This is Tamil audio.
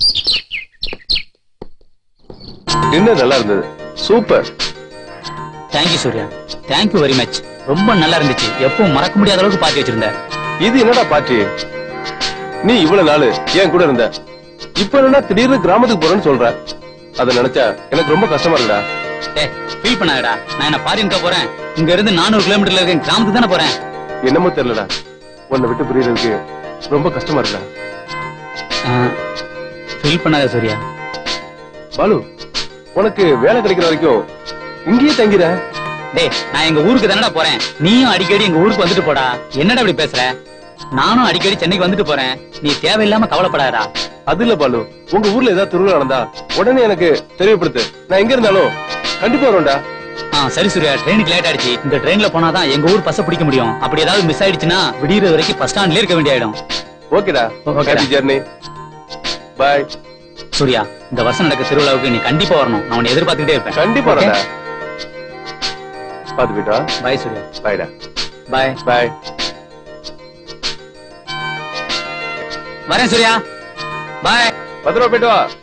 டின்னர் நல்லா இருந்தது super thank you Surya thank you very much ரொம்ப நல்லா இருந்துச்சு எப்பவும் மறக்க முடியாத அளவுக்கு பார்த்து வச்சிருந்த இது என்னடா பாட்டி நீ இவ்வளவு நாளு என் கூட இருந்த இப்ப என்னடா திடீர்னு கிராமத்துக்கு போறேன்னு சொல்ற அத நினைச்சா எனக்கு ரொம்ப கஷ்டமா இருக்குடா ஏ ஃபீல் பண்ணாதடா நான் என்ன ஃபாரின்கா போறேன் இங்க இருந்து நானூறு கிலோமீட்டர்ல இருக்க கிராமத்துக்கு தானே போறேன் என்னமோ தெரியலடா உன்னை விட்டு புரியறதுக்கு ரொம்ப கஷ்டமா இருக்குடா ஃபீல் பண்ணாத சூர்யா பாலு உனக்கு வேலை கிடைக்கிற வரைக்கும் இங்கேயே தங்கிற டேய் நான் எங்க ஊருக்கு தானடா போறேன் நீயும் அடிக்கடி எங்க ஊருக்கு வந்துட்டு போடா என்னடா இப்படி பேசுற நானும் அடிக்கடி சென்னைக்கு வந்துட்டு போறேன் நீ தேவையில்லாம கவலைப்படாதடா அது இல்ல பாலு உங்க ஊர்ல ஏதாவது திருவிழா நடந்தா உடனே எனக்கு தெரியப்படுத்து நான் எங்க இருந்தாலும் கண்டிப்பா வருவேன்டா ஆ சரி சூர்யா ட்ரெயினுக்கு லேட் ஆயிடுச்சு இந்த ட்ரெயின்ல போனாதான் எங்க ஊர் பஸ்ஸை பிடிக்க முடியும் அப்படி ஏதாவது மிஸ் ஆயிடுச்சுன்னா விடியற வரைக்கும் பஸ் ஸ்டாண்ட்ல இருக்க வேண்டிய ஆயிடும் ஓகேடா ஓகேடா. ஹாப்பி ஜர்னி பாய் சூர்யா இந்த வருஷம் நடக்க திருவிழாவுக்கு நீ கண்டிப்பா வரணும் நான் உன்னை எதிர்பார்த்துக்கிட்டே இருப்பேன் கண்டிப்பா வரேன்டா பாத்து போயிட்டா பாய் சூர்யா பாய்டா பாய் பாய் வரேன் சூர்யா பாய் பத்திரமா போயிட்டு வா